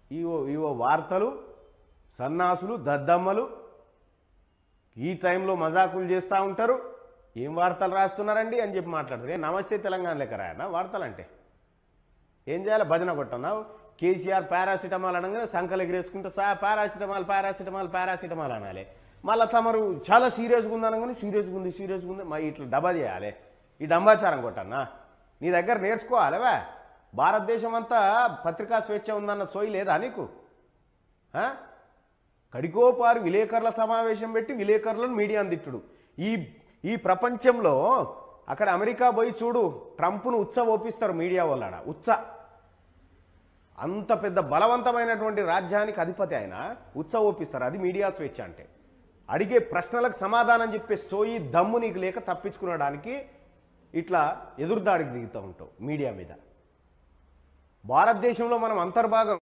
ఇవో ఇవో వార్తలు సన్నాసులు దద్దమ్మలు ఈ టైంలో మజాకులు చేస్తూ ఉంటారు ఏం వార్తలు రాస్తున్నారండి అని చెప్పి మాట్లాడతారు ఏ నమస్తే తెలంగాణ లెక్క రాయనా వార్తలు అంటే ఏం చేయాలి భజన కొట్టన్నావు కేసీఆర్ పారాసిటమాల్ అనగానే సంకలు ఎగిరేసుకుంటే సా పారాసిటమాల్ పారాసిటమాల్ పారాసిటమాల్ అనాలి మళ్ళీ తమరు చాలా సీరియస్గా ఉంది అనగానే సీరియస్గా ఉంది సీరియస్గా ఉంది మా ఇట్లా డబ్బా చేయాలి ఈ డంబాచారం కొట్టన్నా నీ దగ్గర నేర్చుకోవాలివా భారతదేశం అంతా పత్రికా స్వేచ్ఛ ఉందన్న సోయి లేదా నీకు ఆ? కడికోపారు విలేకరుల సమావేశం పెట్టి విలేకరులను మీడియా అందిట్టుడు ఈ ఈ ప్రపంచంలో అక్కడ అమెరికా పోయి చూడు ట్రంప్ను ఉత్స ఓపిస్తారు మీడియా వాళ్ళ ఉత్స అంత పెద్ద బలవంతమైనటువంటి రాజ్యానికి అధిపతి ఆయన ఉత్స ఓపిస్తారు అది మీడియా స్వేచ్ఛ అంటే అడిగే ప్రశ్నలకు సమాధానం చెప్పే సోయి దమ్ము నీకు లేక తప్పించుకునడానికి ఇట్లా ఎదురుదాడికి దిగుతూ ఉంటావు మీడియా మీద భారతదేశంలో మనం అంతర్భాగం